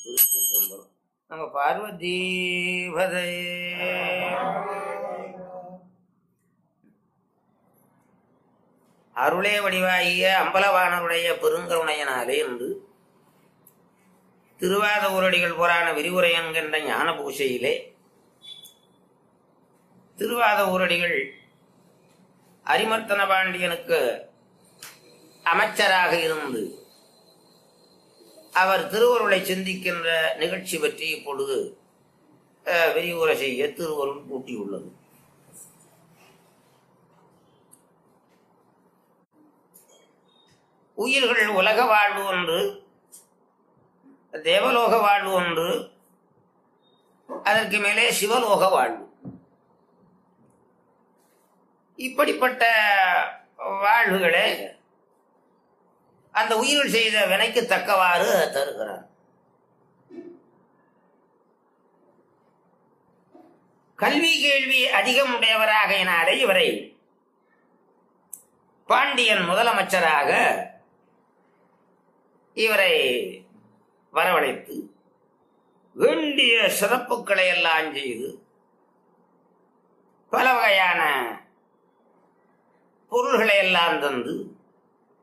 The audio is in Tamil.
திருச்சிற்றம்பலம் நம்ம பார்வதி அருளே வடிவாகிய அம்பலவானருடைய பெருங்கருணையனாலே என்று திருவாத ஊரடிகள் புராண விரிவுரை என்கின்ற ஞான பூசையிலே திருவாத ஊரடிகள் அரிமர்த்தன பாண்டியனுக்கு அமைச்சராக இருந்து அவர் திருவருளை சிந்திக்கின்ற நிகழ்ச்சி பற்றி இப்பொழுது அஹ், விரிவுரை செய்ய திருவருள் கூட்டியுள்ளது உயிர்கள் உலக வாழ்வு ஒன்று தேவலோக வாழ்வு ஒன்று அதற்கு மேலே சிவலோக வாழ்வு இப்படிப்பட்ட வாழ்வுகளே அந்த உயிர்கள் செய்த வினைக்கு தக்கவாறு தருகிறார் கல்வி கேள்வி அதிகம் உடையவராகையினாலே இவரை பாண்டியன் முதலமைச்சராக இவரை வரவழைத்து வேண்டிய சிறப்புகளை எல்லாம் செய்து பல வகையான பொருள்களை எல்லாம் தந்து